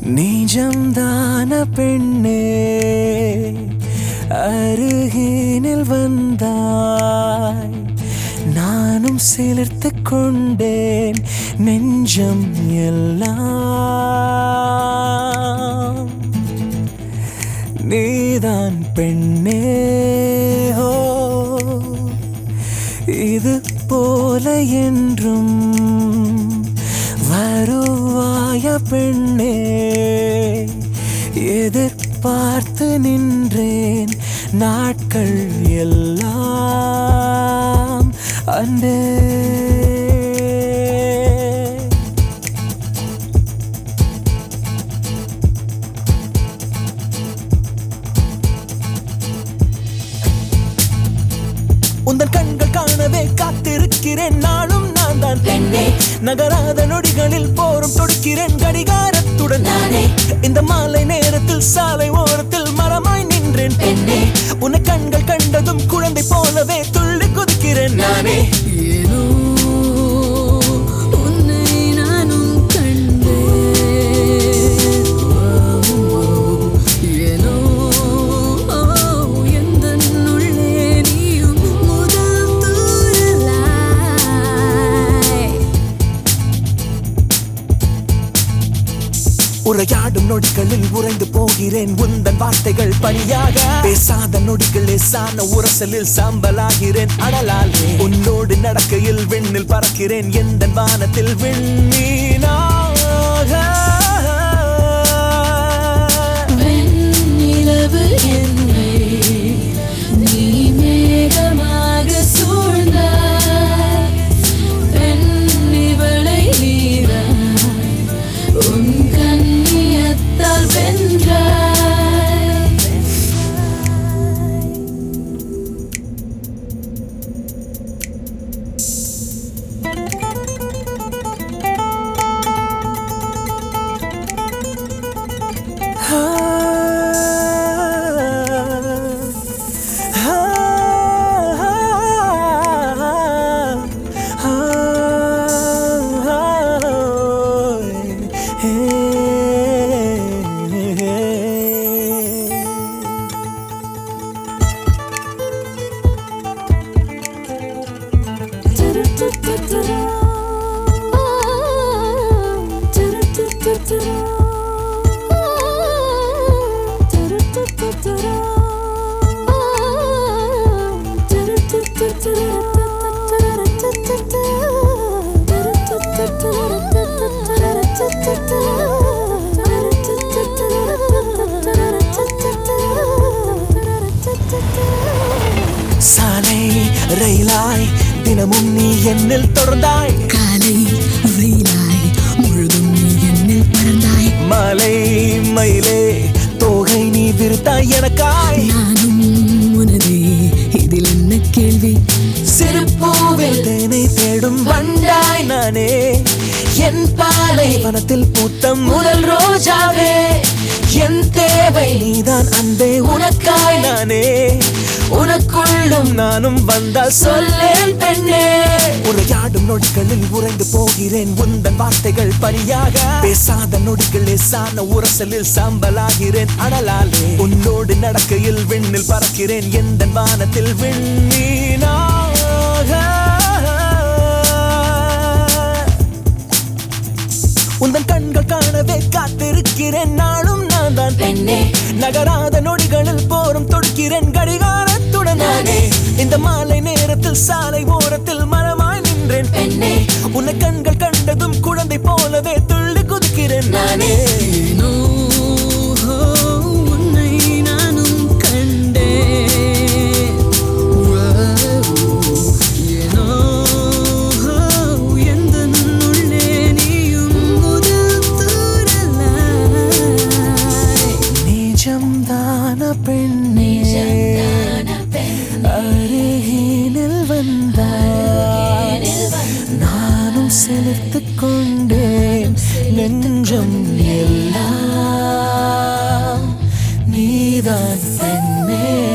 நிஜம்தான பெண்ணே அருகினில் வந்தாய் நானும் சிலிர்த்து கொண்டேன் நெஞ்சம் எல்லாம் நீதான் பெண்ணே ஹோ இது போல என்றும் வருவாய பெண்ணே எதிர்பார்த்து நின்றேன் நாட்கள் எல்லாம் அன்பே உந்தன் கண்கள் காணவே காத்திருக்கிறேன் நாளும் நான் தான் பெண்ணே நகராத நொடிகளில் போரும் தொடுக்கிறேன் கடிகாரத்துடன் நானே இந்த மாலை நேரத்தில் சாலை ஓரத்தில் மரமாய் நின்றேன் பெண்ணே உன்னை கண்கள் கண்டதும் குழந்தை போலவே துள்ளி குதிக்கிறேன் நானே ஏனோ உன்னை நானும் கண்டேன் ஏனோ எந்தன் உள்ளே நீயும் முதல் தூரலாய் உரையாடும் நொடிகளில் உறைந்து போகிறேன் உந்தன் வார்த்தைகள் பணியாக பேசாத நொடிகள் லேசான உரசலில் சாம்பலாகிறேன் அடலாலே உன்னோடு நடக்கையில் விண்ணில் பறக்கிறேன் எந்த வானத்தில் விண்ணீனாக வெண்ணிலவு என்னை நீ மேகமாக சூழ்ந்தாய் பெண்ணிவளை நீராய் உன் கண்ணியத்தால் வென்றாய் சாலை ரயிலாய் தினமும் நீ என்னில் தொடர்ந்தாய் காலை வெயிலாய் முழுதும் நீ என்னில் பறந்தாய் மலை மயிலே தோகை நீ விருத்தாய் எனக்காய் நானும் உனதே இதில் என்ன கேள்வி சிறு பூவில் தேனை தேடும் வண்டாய் நானே என் பாலை வனத்தில் பூத்த முதல் ரோஜாவே என் தேவை நீதான் அன்பே உனக்காய் நானே உனக்குள்ளும் நானும் வந்தால் சொல்லேன் பெண்ணே உரையாடும் நொடிகளில் உறைந்து போகிறேன் உந்தன் வார்த்தைகள் பணியாக பேசாத நொடிகள் லேசான உரசலில் சாம்பலாகிறேன் அனலாலே உன்னோடு நடக்கையில் விண்ணில் பறக்கிறேன் எந்த வானத்தில் விண்ணீனாக உந்தன் கண்கள் காணவே காத்திருக்கிறேன் நாளும் நான் தான் பெண்ணே நகராத நொடிகளில் போரும் தொடுக்கிறேன் கடிகாரத்துடன் நானே இந்த மாலை நேரத்தில் சாலை ஓரத்தில் மரமாய் நின்றேன் பெண்ணே உன்னை கண்கள் கண்டதும் குழந்தை போலவே துள்ளி குதிக்கிறேன் நானே ஏனோ உன்னை நானும் கண்டேன் ஏனோ எந்தன் உள்ளே நீயும் முதல் தூரலாய் நிஜம்தான பெண்ணே அருகினில் வந்தாய் நானும் செலுத்து கொண்டேன் நெஞ்சம் எல்லாம் நீதான் பெண்ணே